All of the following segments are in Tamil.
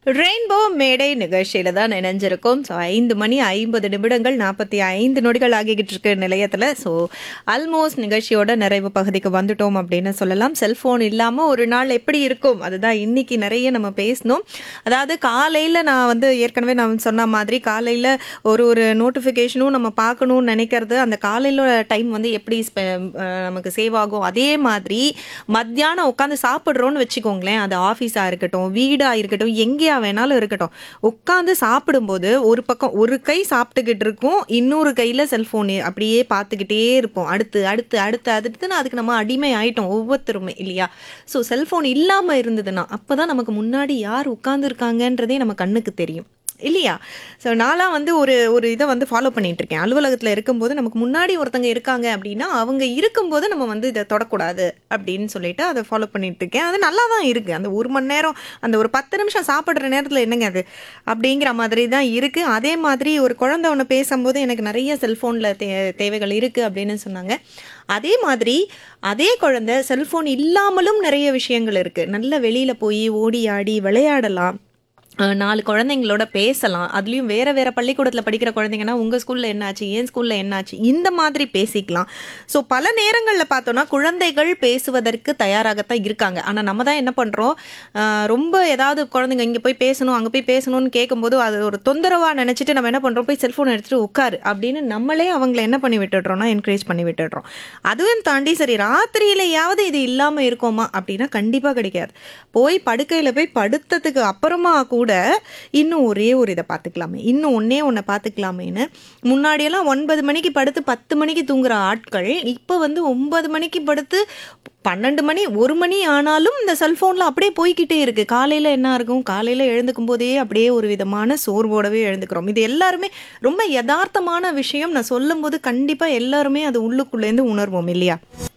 ரெயின்போ மேடை நிகழ்ச்சியில தான் இணைஞ்சிருக்கோம் ஸோ ஐந்து மணி ஐம்பது நிமிடங்கள் நாற்பத்தி ஐந்து நொடிகள் ஆகிக்கிட்டு இருக்கு நிலையத்தில் ஸோ ஆல்மோஸ்ட் நிகழ்ச்சியோட நிறைவு பகுதிக்கு வந்துட்டோம் அப்படின்னு சொல்லலாம் செல்ஃபோன் இல்லாமல் ஒரு நாள் எப்படி இருக்கும் அதுதான் இன்னைக்கு நிறைய நம்ம பேசணும் அதாவது காலையில் நான் வந்து ஏற்கனவே நான் சொன்ன மாதிரி காலையில் ஒரு ஒரு நோட்டிஃபிகேஷனும் நம்ம பார்க்கணும்னு நினைக்கிறது அந்த காலையில் டைம் வந்து எப்படி ஸ்பெ- அஹ் நமக்கு சேவ் ஆகும் அதே மாதிரி மத்தியானம் உட்காந்து சாப்பிட்றோன்னு வச்சுக்கோங்களேன் அது ஆஃபீஸாக இருக்கட்டும் வீடாக இருக்கட்டும் எங்கேயா வேணாலும் இருக்கட்டும் உட்காந்து சாப்பிடும்போது ஒரு பக்கம் ஒரு கை சாப்பிட்டுக்கிட்டு இருக்கும் இன்னொரு கையில் செல்ஃபோன் அப்படியே பார்த்துக்கிட்டே இருப்போம் அடுத்து அடுத்து அடுத்து அடுத்துன்னு அதுக்கு நம்ம அடிமை ஆயிட்டோம் ஒவ்வொருத்தருமே இல்லையா ஸோ செல்ஃபோன் இல்லாமல் இருந்ததுன்னா அப்போ தான் நமக்கு முன்னாடி யார் உட்காந்துருக்காங்கன்றதே நம்ம கண்ணுக்கு தெரியும் இல்லையா ஸோ நான்லாம் வந்து ஒரு ஒரு இதை வந்து ஃபாலோ பண்ணிட்டு இருக்கேன் அலுவலகத்தில் இருக்கும்போது நமக்கு முன்னாடி ஒருத்தங்க இருக்காங்க அப்படின்னா அவங்க இருக்கும்போது நம்ம வந்து இதை தொடக்கூடாது அப்படின்னு சொல்லிட்டு அதை ஃபாலோ பண்ணிட்டு இருக்கேன் அது நல்லா தான் இருக்குது அந்த ஒரு மணி நேரம் அந்த ஒரு பத்து நிமிஷம் சாப்பிட்ற நேரத்தில் என்னங்க அது அப்படிங்கிற மாதிரி தான் இருக்குது அதே மாதிரி ஒரு குழந்தை ஒன்று பேசும்போது எனக்கு நிறைய செல்ஃபோனில் தே தேவைகள் இருக்குது அப்படின்னு சொன்னாங்க அதே மாதிரி அதே குழந்தை செல்ஃபோன் இல்லாமலும் நிறைய விஷயங்கள் இருக்குது நல்ல வெளியில் போய் ஓடி ஆடி விளையாடலாம் அஹ் நாலு குழந்தைங்களோட பேசலாம் அதுலேயும் வேற வேற பள்ளிக்கூடத்தில் படிக்கிற குழந்தைங்கன்னா உங்கள் ஸ்கூலில் என்னாச்சு என் ஸ்கூலில் என்னாச்சு இந்த மாதிரி பேசிக்கலாம் ஸோ பல நேரங்களில் பார்த்தோன்னா குழந்தைகள் பேசுவதற்கு தயாராகத்தான் இருக்காங்க ஆனால் நம்ம தான் என்ன பண்ணுறோம் ரொம்ப ஏதாவது குழந்தைங்க இங்கே போய் பேசணும் அங்கே போய் பேசணும்னு கேட்கும்போது அது ஒரு தொந்தரவாக நினச்சிட்டு நம்ம என்ன பண்ணுறோம் போய் செல்ஃபோன் எடுத்துகிட்டு உட்காரு அப்படின்னு நம்மளே அவங்கள என்ன பண்ணி விட்டுடுறோம்னா என்கரேஜ் பண்ணி விட்டுடுறோம் அதுவும் தாண்டி சரி ராத்திரியிலையாவது இது இல்லாமல் இருக்கோமா அப்படின்னா கண்டிப்பாக கிடைக்காது போய் படுக்கையில் போய் படுத்ததுக்கு அப்புறமா கூட இன்னும் ஒரே ஒரு இதை பார்த்துக்கலாமே இன்னும் ஒன்றே ஒன்றை பார்த்துக்கலாமேன்னு முன்னாடியெல்லாம் ஒன்பது மணிக்கு படுத்து பத்து மணிக்கு தூங்குற ஆட்கள் இப்போ வந்து ஒன்பது மணிக்கு படுத்து பன்னெண்டு மணி ஒரு மணி ஆனாலும் இந்த செல்ஃபோனில் அப்படியே போய்க்கிட்டே இருக்குது காலையில் என்ன இருக்கும் காலையில் எழுந்துக்கும் போதே அப்படியே ஒரு விதமான சோர்வோடவே எழுந்துக்கிறோம் இது எல்லாருமே ரொம்ப யதார்த்தமான விஷயம் நான் சொல்லும்போது கண்டிப்பாக எல்லாருமே அது உள்ளுக்குள்ளேருந்து உணர்வோம் இல்லையா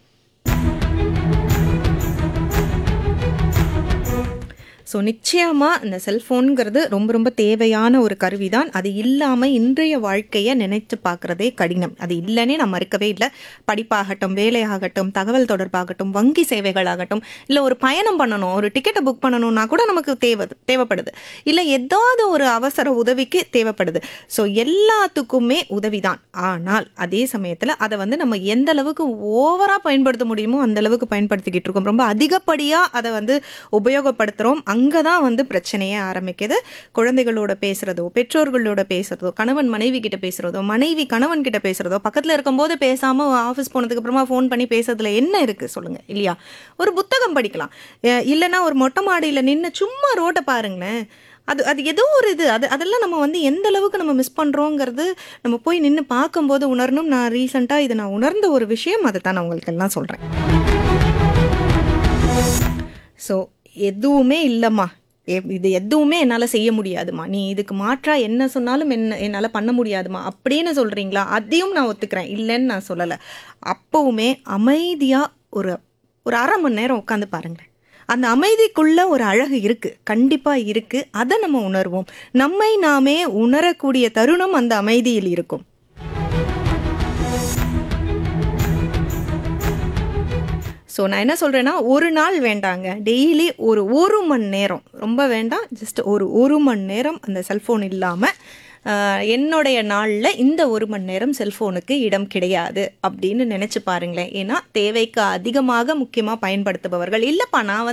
ஸோ நிச்சயமாக இந்த செல்ஃபோனுங்கிறது ரொம்ப ரொம்ப தேவையான ஒரு கருவி தான் அது இல்லாமல் இன்றைய வாழ்க்கையை நினைத்து பார்க்குறதே கடினம் அது இல்லைன்னே நான் மறுக்கவே இல்லை படிப்பாகட்டும் வேலையாகட்டும் தகவல் தொடர்பாகட்டும் வங்கி சேவைகளாகட்டும் இல்லை ஒரு பயணம் பண்ணணும் ஒரு டிக்கெட்டை புக் பண்ணணும்னா கூட நமக்கு தேவை தேவைப்படுது இல்லை ஏதாவது ஒரு அவசர உதவிக்கு தேவைப்படுது ஸோ எல்லாத்துக்குமே உதவி தான் ஆனால் அதே சமயத்தில் அதை வந்து நம்ம எந்த அளவுக்கு ஓவராக பயன்படுத்த முடியுமோ அந்த அளவுக்கு பயன்படுத்திக்கிட்டு இருக்கோம் ரொம்ப அதிகப்படியாக அதை வந்து உபயோகப்படுத்துகிறோம் அங்கே தான் வந்து பிரச்சனையே ஆரம்பிக்குது குழந்தைகளோட பேசுகிறதோ பெற்றோர்களோட பேசுகிறதோ கணவன் மனைவி கிட்ட பேசுகிறதோ மனைவி கணவன் கிட்ட பேசுகிறதோ பக்கத்தில் இருக்கும்போது பேசாமல் ஆஃபீஸ் போனதுக்கு அப்புறமா ஃபோன் பண்ணி பேசுறதுல என்ன இருக்குது சொல்லுங்கள் இல்லையா ஒரு புத்தகம் படிக்கலாம் அஹ் இல்லைன்னா ஒரு மொட்டை மாடியில் நின்று சும்மா ரோட்டை பாருங்களேன் அது அது ஏதோ ஒரு இது அது அதெல்லாம் நம்ம வந்து எந்த அளவுக்கு நம்ம மிஸ் பண்ணுறோங்கிறது நம்ம போய் நின்று பார்க்கும்போது உணரணும் நான் ரீசெண்டாக இதை நான் உணர்ந்த ஒரு விஷயம் அதை தான் நான் உங்களுக்கு எல்லாம் சொல்கிறேன் ஸோ எதுவுமே இல்லைம்மா எ- இது எதுவுமே என்னால் செய்ய முடியாதுமா நீ இதுக்கு மாற்றா என்ன சொன்னாலும் என்ன என்னால் பண்ண முடியாதுமா அப்படின்னு சொல்கிறீங்களா அதையும் நான் ஒத்துக்கிறேன் இல்லைன்னு நான் சொல்லலை அப்போவுமே அமைதியாக ஒரு ஒரு அரை மணி நேரம் உட்காந்து பாருங்களேன் அந்த அமைதிக்குள்ள ஒரு அழகு இருக்கு கண்டிப்பா இருக்கு அதை நம்ம உணர்வோம் நம்மை நாமே உணரக்கூடிய தருணம் அந்த அமைதியில் இருக்கும் ஸோ நான் என்ன சொல்கிறேன்னா ஒரு நாள் வேண்டாங்க டெய்லி ஒரு ஒரு மணி நேரம் ரொம்ப வேண்டாம் ஜஸ்ட் ஒரு ஒரு மணி நேரம் அந்த செல்ஃபோன் இல்லாமல் என்னுடைய நாளில் இந்த ஒரு மணி நேரம் செல்ஃபோனுக்கு இடம் கிடையாது அப்படின்னு நினச்சி பாருங்களேன் ஏன்னா தேவைக்கு அதிகமாக முக்கியமாக பயன்படுத்துபவர்கள் இல்லைப்பா நான் வந்து